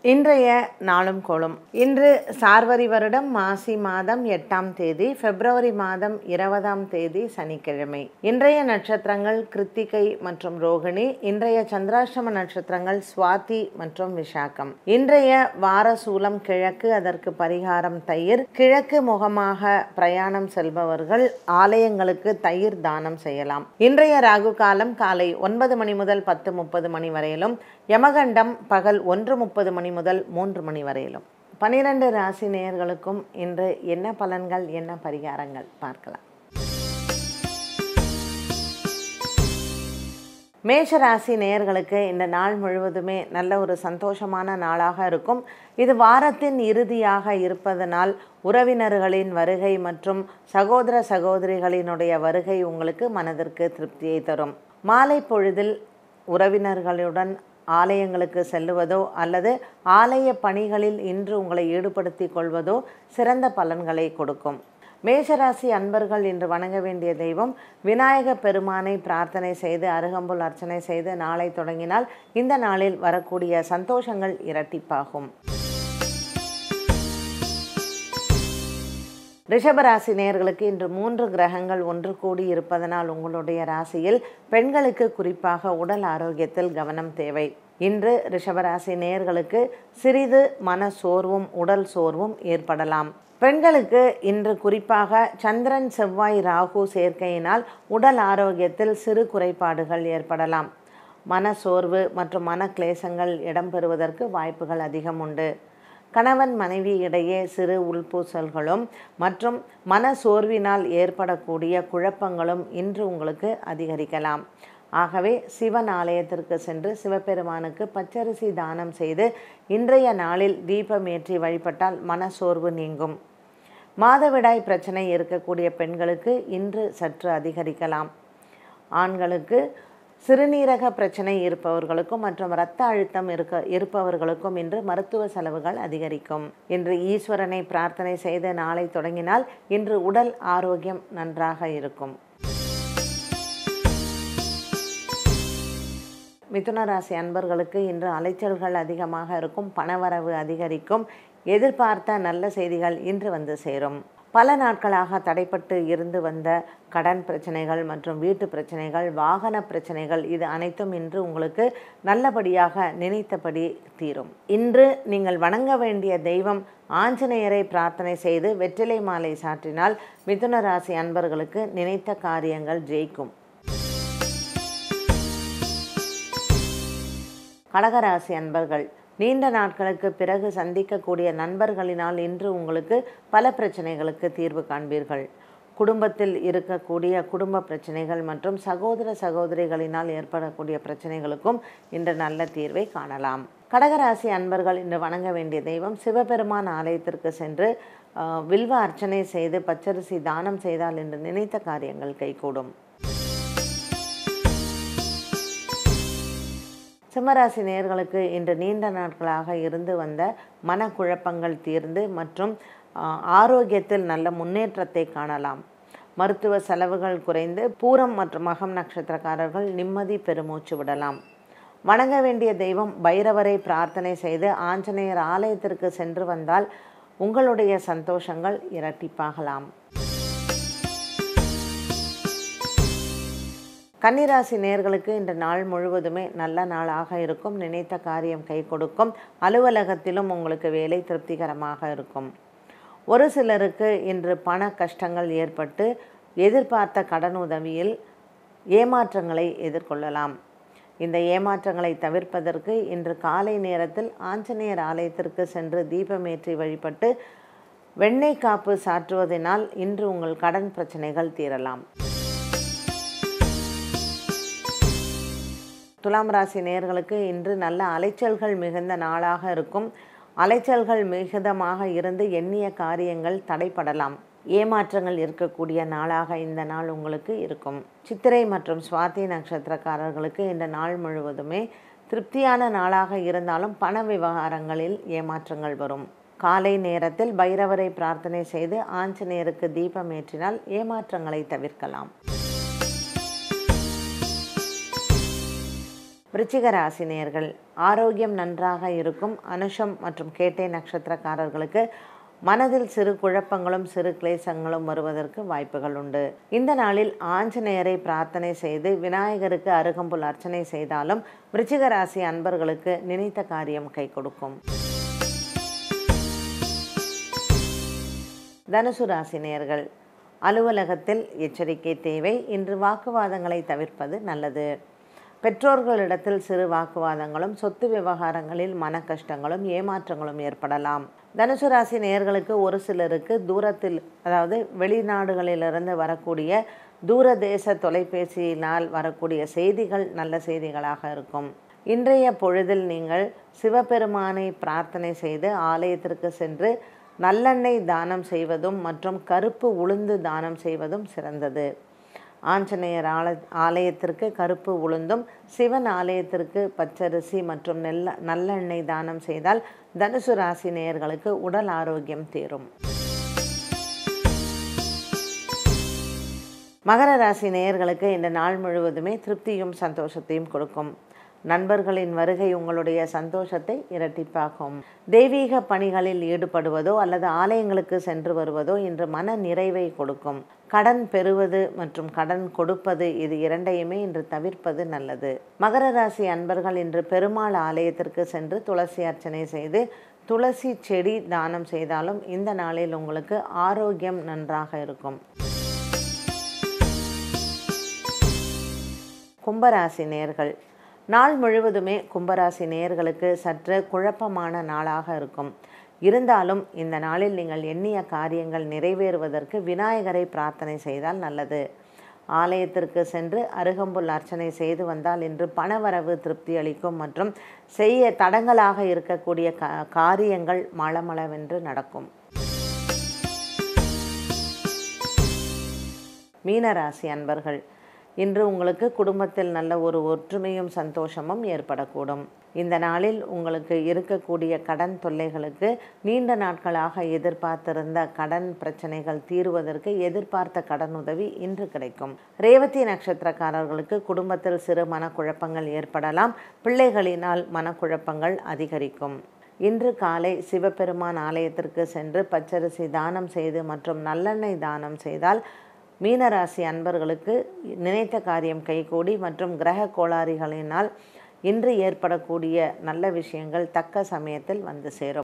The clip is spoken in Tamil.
இன்றைய நாளும் கோளும் இன்று சார்வரி வருடம் மாசி மாதம் எட்டாம் தேதி பிப்ரவரி மாதம் இருபதாம் தேதி சனிக்கிழமை இன்றைய நட்சத்திரங்கள் கிருத்திகை மற்றும் ரோகிணி இன்றைய சந்திராஷ்டம நட்சத்திரங்கள் சுவாதி மற்றும் விசாகம் இன்றைய வார சூலம் கிழக்கு அதற்கு பரிகாரம் தயிர் கிழக்கு முகமாக பிரயாணம் செல்பவர்கள் ஆலயங்களுக்கு தயிர் தானம் செய்யலாம் இன்றைய ராகு காலம் காலை ஒன்பது மணி முதல் பத்து முப்பது மணி வரையிலும் யமகண்டம் பகல் ஒன்று முப்பது மணி முதல் மூன்று மணி வரையிலும் பனிரெண்டு ராசி நேயர்களுக்கும் இன்று என்ன பலன்கள் என்ன பரிகாரங்கள் பார்க்கலாம் மேஷ ராசி நேயர்களுக்கு இந்த நாள் முழுவதுமே நல்ல ஒரு சந்தோஷமான நாளாக இருக்கும் இது வாரத்தின் இறுதியாக இருப்பதனால் உறவினர்களின் வருகை மற்றும் சகோதர சகோதரிகளினுடைய வருகை உங்களுக்கு மனதிற்கு திருப்தியை தரும் மாலை பொழுதில் உறவினர்களுடன் ஆலயங்களுக்கு செல்லுவதோ அல்லது ஆலய பணிகளில் இன்று உங்களை ஈடுபடுத்திக் கொள்வதோ சிறந்த பலன்களை கொடுக்கும் மேஷராசி அன்பர்கள் இன்று வணங்க வேண்டிய தெய்வம் விநாயக பெருமானை பிரார்த்தனை செய்து அருகம்புல் அர்ச்சனை செய்து நாளை தொடங்கினால் இந்த நாளில் வரக்கூடிய சந்தோஷங்கள் இரட்டிப்பாகும் ரிஷபராசி நேயர்களுக்கு இன்று மூன்று கிரகங்கள் ஒன்று கூடி இருப்பதனால் உங்களுடைய ராசியில் பெண்களுக்கு குறிப்பாக உடல் ஆரோக்கியத்தில் கவனம் தேவை இன்று ரிஷபராசி நேயர்களுக்கு சிறிது மன சோர்வும் உடல் சோர்வும் ஏற்படலாம் பெண்களுக்கு இன்று குறிப்பாக சந்திரன் செவ்வாய் ராகு சேர்க்கையினால் உடல் ஆரோக்கியத்தில் சிறு குறைபாடுகள் ஏற்படலாம் மன சோர்வு மற்றும் மன கிளேசங்கள் இடம்பெறுவதற்கு வாய்ப்புகள் அதிகம் உண்டு கணவன் மனைவி இடையே சிறு உள்பூசல்களும் மற்றும் மன சோர்வினால் ஏற்படக்கூடிய குழப்பங்களும் இன்று உங்களுக்கு அதிகரிக்கலாம் ஆகவே சிவன் ஆலயத்திற்கு சென்று சிவபெருமானுக்கு பச்சரிசி தானம் செய்து இன்றைய நாளில் தீபமேற்றி வழிபட்டால் மன சோர்வு நீங்கும் மாதவிடாய் பிரச்சனை இருக்கக்கூடிய பெண்களுக்கு இன்று சற்று அதிகரிக்கலாம் ஆண்களுக்கு சிறுநீரக பிரச்சனை இருப்பவர்களுக்கும் மற்றும் இரத்த அழுத்தம் இருக்க இருப்பவர்களுக்கும் இன்று மருத்துவ செலவுகள் அதிகரிக்கும் இன்று ஈஸ்வரனை பிரார்த்தனை செய்து நாளை தொடங்கினால் இன்று உடல் ஆரோக்கியம் நன்றாக இருக்கும் மிதுன ராசி அன்பர்களுக்கு இன்று அலைச்சல்கள் அதிகமாக இருக்கும் பணவரவு அதிகரிக்கும் எதிர்பார்த்த நல்ல செய்திகள் இன்று வந்து சேரும் பல நாட்களாக தடைப்பட்டு இருந்து வந்த கடன் பிரச்சனைகள் மற்றும் வீட்டு பிரச்சனைகள் வாகன பிரச்சனைகள் இது அனைத்தும் இன்று உங்களுக்கு நல்லபடியாக நினைத்தபடி தீரும் இன்று நீங்கள் வணங்க வேண்டிய தெய்வம் ஆஞ்சநேயரை பிரார்த்தனை செய்து வெற்றிலை மாலை சாற்றினால் மிதுன ராசி அன்பர்களுக்கு நினைத்த காரியங்கள் ஜெயிக்கும் கடகராசி அன்பர்கள் நீண்ட நாட்களுக்கு பிறகு சந்திக்கக்கூடிய நண்பர்களினால் இன்று உங்களுக்கு பல பிரச்சனைகளுக்கு தீர்வு காண்பீர்கள் குடும்பத்தில் இருக்கக்கூடிய குடும்ப பிரச்சனைகள் மற்றும் சகோதர சகோதரிகளினால் ஏற்படக்கூடிய பிரச்சனைகளுக்கும் இன்று நல்ல தீர்வை காணலாம் கடகராசி அன்பர்கள் இன்று வணங்க வேண்டிய தெய்வம் சிவபெருமான் ஆலயத்திற்கு சென்று வில்வ அர்ச்சனை செய்து பச்சரிசி தானம் செய்தால் என்று நினைத்த காரியங்கள் கைகூடும் சிம்மராசி நேர்களுக்கு இன்று நீண்ட நாட்களாக இருந்து வந்த மனக்குழப்பங்கள் தீர்ந்து மற்றும் ஆரோக்கியத்தில் நல்ல முன்னேற்றத்தை காணலாம் மருத்துவ செலவுகள் குறைந்து பூரம் மற்றும் மகம் நட்சத்திரக்காரர்கள் நிம்மதி பெருமூச்சு விடலாம் வணங்க வேண்டிய தெய்வம் பைரவரை பிரார்த்தனை செய்து ஆஞ்சநேயர் ஆலயத்திற்கு சென்று வந்தால் உங்களுடைய சந்தோஷங்கள் இரட்டிப்பாகலாம் கன்னிராசி நேர்களுக்கு இந்த நாள் முழுவதுமே நல்ல நாளாக இருக்கும் நினைத்த காரியம் கை கொடுக்கும் அலுவலகத்திலும் உங்களுக்கு வேலை திருப்திகரமாக இருக்கும் ஒரு சிலருக்கு இன்று பண கஷ்டங்கள் ஏற்பட்டு எதிர்பார்த்த கடன் உதவியில் ஏமாற்றங்களை எதிர்கொள்ளலாம் இந்த ஏமாற்றங்களை தவிர்ப்பதற்கு இன்று காலை நேரத்தில் ஆஞ்சநேயர் ஆலயத்திற்கு சென்று தீபமேற்றி வழிபட்டு வெண்ணெய் காப்பு சாற்றுவதனால் இன்று உங்கள் கடன் பிரச்சனைகள் தீரலாம் துலாம் ராசி நேர்களுக்கு இன்று நல்ல அலைச்சல்கள் மிகுந்த நாளாக இருக்கும் அலைச்சல்கள் மிகுதமாக இருந்து எண்ணிய காரியங்கள் தடைப்படலாம் ஏமாற்றங்கள் இருக்கக்கூடிய நாளாக இந்த நாள் உங்களுக்கு இருக்கும் சித்திரை மற்றும் சுவாதி நட்சத்திரக்காரர்களுக்கு இந்த நாள் முழுவதுமே திருப்தியான நாளாக இருந்தாலும் பண விவகாரங்களில் ஏமாற்றங்கள் வரும் காலை நேரத்தில் பைரவரை பிரார்த்தனை செய்து ஆஞ்சநேயருக்கு தீபம் ஏற்றினால் ஏமாற்றங்களை தவிர்க்கலாம் விருச்சிக ராசி நேயர்கள் ஆரோக்கியம் நன்றாக இருக்கும் அனுஷம் மற்றும் கேட்டை நட்சத்திரக்காரர்களுக்கு மனதில் சிறு குழப்பங்களும் சிறு கிளேசங்களும் வருவதற்கு வாய்ப்புகள் உண்டு இந்த நாளில் ஆஞ்சநேயரை பிரார்த்தனை செய்து விநாயகருக்கு அருகம்புல் அர்ச்சனை செய்தாலும் விருச்சிக ராசி அன்பர்களுக்கு நினைத்த காரியம் கை கொடுக்கும் தனுசு ராசி நேயர்கள் அலுவலகத்தில் எச்சரிக்கை தேவை இன்று வாக்குவாதங்களை தவிர்ப்பது நல்லது பெற்றோர்களிடத்தில் சிறு வாக்குவாதங்களும் சொத்து விவகாரங்களில் மன கஷ்டங்களும் ஏமாற்றங்களும் ஏற்படலாம் தனுசு ராசி நேயர்களுக்கு ஒரு சிலருக்கு தூரத்தில் அதாவது வெளிநாடுகளிலிருந்து வரக்கூடிய தூரதேச தொலைபேசியினால் வரக்கூடிய செய்திகள் நல்ல செய்திகளாக இருக்கும் இன்றைய பொழுதில் நீங்கள் சிவபெருமானை பிரார்த்தனை செய்து ஆலயத்திற்கு சென்று நல்லெண்ணெய் தானம் செய்வதும் மற்றும் கருப்பு உளுந்து தானம் செய்வதும் சிறந்தது ஆஞ்சநேயர் ஆல ஆலயத்திற்கு கருப்பு உளுந்தும் சிவன் ஆலயத்திற்கு பச்சரிசி மற்றும் நெல்ல நல்லெண்ணெய் தானம் செய்தால் தனுசு ராசி நேயர்களுக்கு உடல் ஆரோக்கியம் தேரும் மகர ராசி நேயர்களுக்கு இந்த நாள் முழுவதுமே திருப்தியும் சந்தோஷத்தையும் கொடுக்கும் நண்பர்களின் வருகை உங்களுடைய சந்தோஷத்தை இரட்டிப்பாக்கும் தெய்வீக பணிகளில் ஈடுபடுவதோ அல்லது ஆலயங்களுக்கு சென்று வருவதோ இன்று மன நிறைவை கொடுக்கும் கடன் பெறுவது மற்றும் கடன் கொடுப்பது இது இரண்டையுமே இன்று தவிர்ப்பது நல்லது மகர ராசி அன்பர்கள் இன்று பெருமாள் ஆலயத்திற்கு சென்று துளசி அர்ச்சனை செய்து துளசி செடி தானம் செய்தாலும் இந்த நாளில் உங்களுக்கு ஆரோக்கியம் நன்றாக இருக்கும் கும்பராசி நேர்கள் நாள் முழுவதுமே கும்பராசி நேயர்களுக்கு சற்று குழப்பமான நாளாக இருக்கும் இருந்தாலும் இந்த நாளில் நீங்கள் எண்ணிய காரியங்கள் நிறைவேறுவதற்கு விநாயகரை பிரார்த்தனை செய்தால் நல்லது ஆலயத்திற்கு சென்று அருகம்புல் அர்ச்சனை செய்து வந்தால் இன்று பணவரவு திருப்தி அளிக்கும் மற்றும் செய்ய தடங்களாக இருக்கக்கூடிய கா காரியங்கள் மளமளவென்று நடக்கும் மீனராசி அன்பர்கள் இன்று உங்களுக்கு குடும்பத்தில் நல்ல ஒரு ஒற்றுமையும் சந்தோஷமும் ஏற்படக்கூடும் இந்த நாளில் உங்களுக்கு இருக்கக்கூடிய கடன் தொல்லைகளுக்கு நீண்ட நாட்களாக எதிர்பார்த்திருந்த கடன் பிரச்சனைகள் தீர்வதற்கு எதிர்பார்த்த கடன் உதவி இன்று கிடைக்கும் ரேவதி நட்சத்திரக்காரர்களுக்கு குடும்பத்தில் சிறு மனக்குழப்பங்கள் ஏற்படலாம் பிள்ளைகளினால் மனக்குழப்பங்கள் அதிகரிக்கும் இன்று காலை சிவபெருமான் ஆலயத்திற்கு சென்று பச்சரிசி தானம் செய்து மற்றும் நல்லெண்ணெய் தானம் செய்தால் மீனராசி அன்பர்களுக்கு நினைத்த காரியம் கைகூடி மற்றும் கிரக கோளாறுகளினால் இன்று ஏற்படக்கூடிய நல்ல விஷயங்கள் தக்க சமயத்தில் வந்து சேரும்